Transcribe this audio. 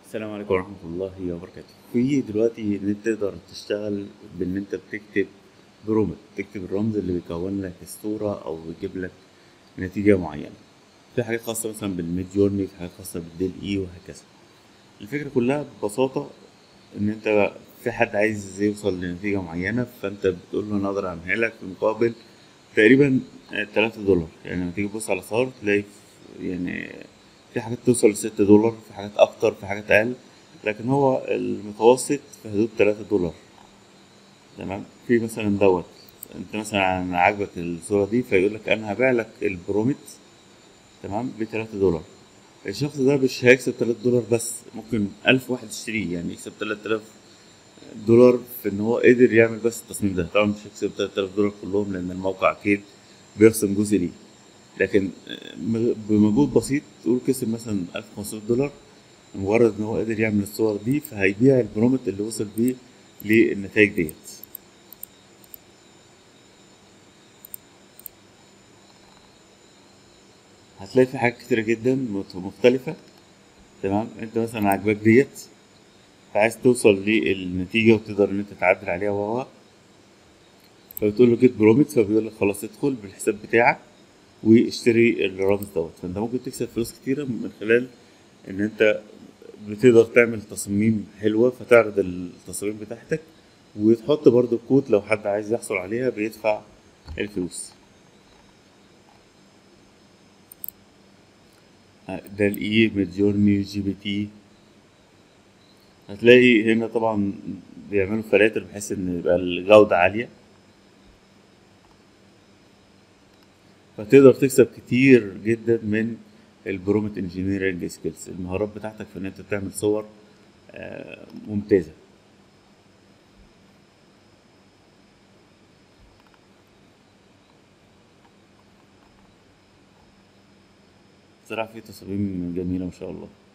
السلام عليكم ورحمة الله وبركاته في دلوقتي ان انت تقدر تشتغل بان انت بتكتب برومت تكتب الرمز اللي بيكون لك الصورة او بيجيب لك نتيجة معينة في حاجات خاصة مثلا بالميد جورني في حاجات خاصة بالديل اي وهكذا الفكرة كلها ببساطة ان انت في حد عايز يوصل لنتيجة معينة فانت بتقول له انا اقدر اعملها لك في مقابل تقريبا تلاتة دولار يعني لما تيجي تبص على الاسعار تلاقي في- يعني في حاجات توصل لستة دولار في حاجات اكتر في حاجات اقل لكن هو المتوسط في حدود تلاتة دولار تمام في مثلا دوت انت مثلا عاجبك الصورة دي فيقول لك انا هبيع لك البرومت تمام بتلاتة دولار الشخص ده مش هيكسب تلاتة دولار بس ممكن ألف واحد يشتريه يعني يكسب تلات آلاف دولار في ان هو قدر يعمل بس التصميم ده طبعا مش هيكسب تلات آلاف دولار كلهم لان الموقع اكيد بيخصم جزء ليه لكن م- بمجهود بسيط تقول كسب مثلا 1500 دولار مجرد ان هو قدر يعمل الصور دي فهيبيع البرومت اللي وصل بيه للنتائج ديت هتلاقي في حاجات كتيرة جدا مت- مختلفة تمام انت مثلا عاجباك ديت فعايز توصل للنتيجة وتقدر ان انت تعدل عليها وهو فبتقول له جيت برومت فبيقول لك خلاص ادخل بالحساب بتاعك واشتري الرمز دوت فانت ممكن تكسب فلوس كتيرة من خلال ان انت بتقدر تعمل تصاميم حلوة فتعرض التصاميم بتاعتك وتحط برضو الكود لو حد عايز يحصل عليها بيدفع الفلوس ده الاي ميدجورني جي بي تي هتلاقي هنا طبعا بيعملوا فلاتر بحيث ان يبقى الجودة عالية فتقدر تكسب كتير جدا من البرومت انجينيرنج سكيلز المهارات بتاعتك في ان انت تعمل صور آه، ممتازة بصراحة في تصاميم جميلة ما شاء الله